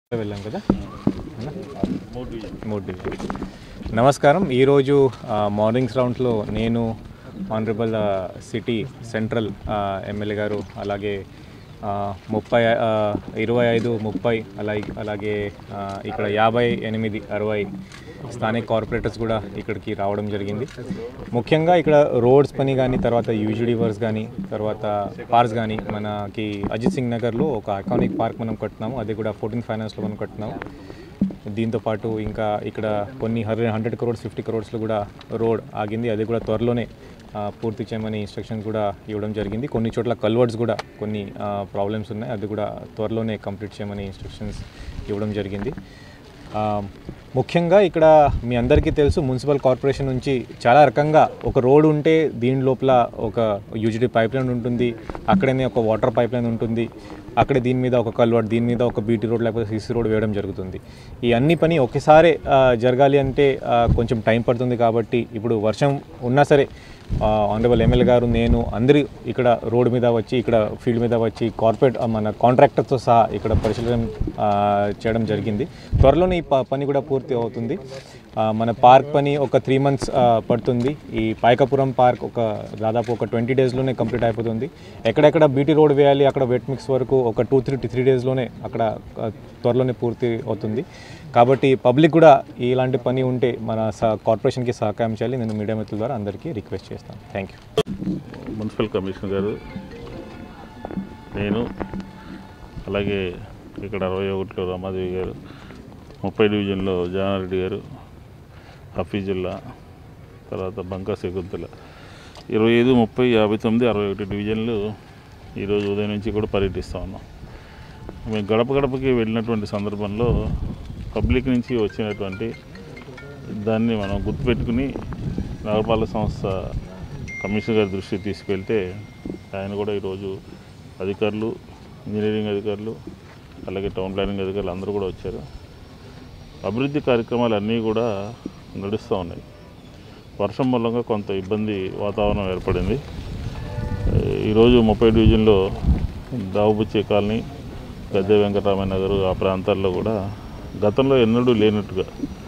వెళ్ళాం కదా మూడు డివిజన్ నమస్కారం ఈరోజు ఆ, మార్నింగ్స్ రౌండ్స్లో నేను ఆనరబుల్ ఆ, సిటీ సెంట్రల్ ఆ, ఎమ్మెల్యే గారు అలాగే ఆ, ముప్పై ఆ, ఇరవై ఐదు ముప్పై అలాగే అలాగే ఆ, ఇక్కడ యాభై ఎనిమిది అరవై స్థానిక కార్పొరేటర్స్ కూడా ఇక్కడికి రావడం జరిగింది ముఖ్యంగా ఇక్కడ రోడ్స్ పని కానీ తర్వాత యూజీడీ వర్క్స్ కానీ తర్వాత పార్క్స్ కానీ మనకి అజిత్ సింగ్ నగర్లో ఒక ఐకానిక్ పార్క్ మనం కట్టున్నాము అది కూడా ఫోర్టీన్ ఫైనాన్స్లో మనం కట్టున్నాము దీంతో పాటు ఇంకా ఇక్కడ కొన్ని హండ్రెడ్ హండ్రెడ్ క్రోడ్స్ ఫిఫ్టీ క్రోడ్స్లో కూడా రోడ్ ఆగింది అది కూడా త్వరలోనే ఆ, పూర్తి చేయమని ఇన్స్ట్రక్షన్స్ కూడా ఇవ్వడం జరిగింది కొన్ని చోట్ల కల్వర్డ్స్ కూడా కొన్ని ప్రాబ్లమ్స్ ఉన్నాయి అది కూడా త్వరలోనే కంప్లీట్ చేయమని ఇన్స్ట్రక్షన్స్ ఇవ్వడం జరిగింది ఆ, ముఖ్యంగా ఇక్కడ మీ అందరికీ తెలుసు మున్సిపల్ కార్పొరేషన్ నుంచి చాలా రకంగా ఒక రోడ్ ఉంటే దీని లోపల ఒక యూజిటీ పైప్ లైన్ ఉంటుంది అక్కడనే ఒక వాటర్ పైప్ లైన్ ఉంటుంది అక్కడే దీని మీద ఒక కల్వర్ట్ దీని మీద ఒక బీటీ రోడ్ లేకపోతే సిసి రోడ్ వేయడం జరుగుతుంది ఈ అన్ని పని ఒకేసారి ఆ, జరగాలి అంటే ఆ, కొంచెం టైం పడుతుంది కాబట్టి ఇప్పుడు వర్షం ఉన్నా సరే ఆనరబుల్ ఎమ్మెల్యే గారు నేను అందరి ఇక్కడ రోడ్డు మీద వచ్చి ఇక్కడ ఫీల్డ్ మీద వచ్చి కార్పొరేట్ ఆ, మన కాంట్రాక్టర్తో సహా ఇక్కడ పరిశీలన ఆ, చేయడం జరిగింది త్వరలోనే ఈ ప- పని కూడా పూర్తి అవుతుంది ఆ, మన పార్క్ పని ఒక త్రీ మంత్స్ పడుతుంది ఈ పాయకపురం పార్క్ ఒక దాదాపు ఒక ట్వంటీ డేస్లోనే కంప్లీట్ అయిపోతుంది ఎక్కడెక్కడ బీటీ రోడ్ వేయాలి అక్కడ వెట్ మిక్స్ వరకు ఒక టూ త్రీ త్రీ డేస్లోనే అక్కడ ఆ, త్వరలోనే పూర్తి అవుతుంది కాబట్టి పబ్లిక్ కూడా ఇలాంటి పని ఉంటే మన స కార్పొరేషన్కి సహకారం చేయాలి నేను మీడియా మిత్రుల ద్వారా అందరికీ రిక్వెస్ట్ చేస్తాను థ్యాంక్ యూ మున్సిపల్ కమిషనర్ గారు నేను అలాగే ఇక్కడ అరవై ఒకటిలో రమాదేవి గారు ముప్పై డివిజన్లో జానారెడ్డి గారు హఫీజుల్లా తర్వాత బంకా శకుంతల ఇరవై ఐదు ముప్పై యాభై తొమ్మిది అరవై ఒకటి డివిజన్లు ఈరోజు ఉదయం నుంచి కూడా పర్యటిస్తూ ఉన్నాం మేము గడప గడపకి వెళ్ళినటువంటి సందర్భంలో పబ్లిక్ నుంచి వచ్చినటువంటి దాన్ని మనం గుర్తుపెట్టుకుని నగరపాలక సంస్థ కమిషనర్ గారి దృష్టికి తీసుకెళ్తే ఆయన కూడా ఈరోజు అధికారులు ఇంజనీరింగ్ అధికారులు అలాగే టౌన్ ప్లానింగ్ అధికారులు అందరూ కూడా వచ్చారు అభివృద్ధి కార్యక్రమాలు అన్నీ కూడా నడుస్తూ ఉన్నాయి వర్షం మూలంగా కొంత ఇబ్బంది వాతావరణం ఏర్పడింది ఈరోజు ముప్పై డివిజన్లో దావుబుచ్చే కాలనీ గద్దె వెంకటరామయ్య నగర్ ఆ ప్రాంతాల్లో కూడా గతంలో ఎన్నడూ లేనట్టుగా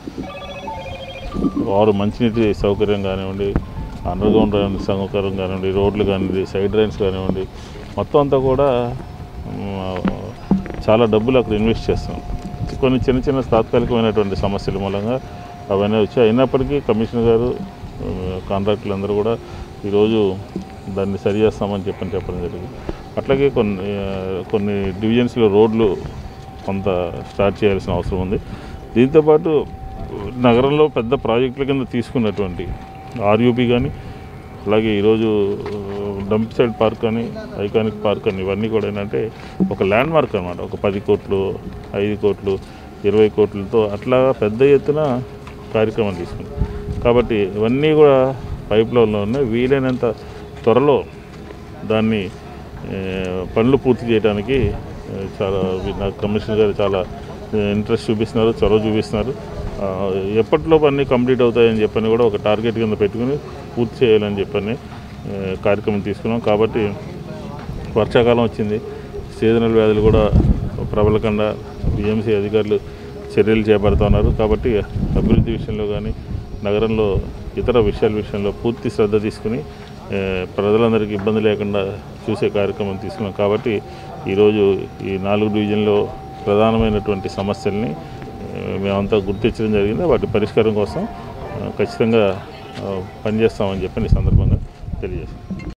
వారు మంచినీటి సౌకర్యం కానివ్వండి అండర్ గ్రౌండ్ డ్రైన్ సౌకర్యం కానివ్వండి రోడ్లు కానివ్వండి సైడ్ డ్రైన్స్ కానివ్వండి మొత్తం అంతా కూడా మ్, చాలా డబ్బులు అక్కడ ఇన్వెస్ట్ చేస్తాం కొన్ని చిన్న చిన్న తాత్కాలికమైనటువంటి సమస్యల మూలంగా అవన్నీ వచ్చాయి అయినప్పటికీ కమిషనర్ గారు కాంట్రాక్టులు అందరూ కూడా ఈరోజు దాన్ని సరి చేస్తామని చెప్పని చెప్పడం జరిగింది అట్లాగే కొన్ని ఆ, కొన్ని డివిజన్స్లో రోడ్లు కొంత స్టార్ట్ చేయాల్సిన అవసరం ఉంది దీంతోపాటు నగరంలో పెద్ద ప్రాజెక్టుల కింద తీసుకున్నటువంటి ఆర్యూపీ కానీ అలాగే ఈరోజు డంప్ సైడ్ పార్క్ అని ఐకానిక్ పార్క్ అని ఇవన్నీ కూడా ఏంటంటే ఒక ల్యాండ్ మార్క్ అనమాట ఒక పది కోట్లు ఐదు కోట్లు ఇరవై కోట్లతో అట్లా పెద్ద ఎత్తున కార్యక్రమం తీసుకుంది కాబట్టి ఇవన్నీ కూడా పైప్లైన్లో ఉన్నాయి వీలైనంత త్వరలో దాన్ని ఏ, పనులు పూర్తి చేయడానికి ఏ, చాలా వి- నాకు కమిషనర్ గారు చాలా ఇంట్రెస్ట్ చూపిస్తున్నారు చొరవ చూపిస్తున్నారు ఆ, ఎప్పటిలోపు అన్నీ కంప్లీట్ అవుతాయని చెప్పని కూడా ఒక టార్గెట్ కింద పెట్టుకుని పూర్తి చేయాలని చెప్పని ఏ, కార్యక్రమం తీసుకున్నాం కాబట్టి వర్షాకాలం వచ్చింది సీజనల్ వ్యాధులు కూడా ప్రబలకుండా బిఎంసీ అధికారులు చర్యలు చేపడుతున్నారు కాబట్టి అభివృద్ధి విషయంలో కానీ నగరంలో ఇతర విషయాల విషయంలో పూర్తి శ్రద్ధ తీసుకుని ఏ, ప్రజలందరికీ ఇబ్బంది లేకుండా చూసే కార్యక్రమం తీసుకున్నాం కాబట్టి ఈరోజు ఈ నాలుగు డివిజన్లో ప్రధానమైనటువంటి సమస్యల్ని ఏ, మేమంతా గుర్తించడం జరిగింది వాటి పరిష్కారం కోసం ఆ, ఖచ్చితంగా ఆ, పనిచేస్తామని చెప్పి ఈ సందర్భంగా తెలియజేస్తాం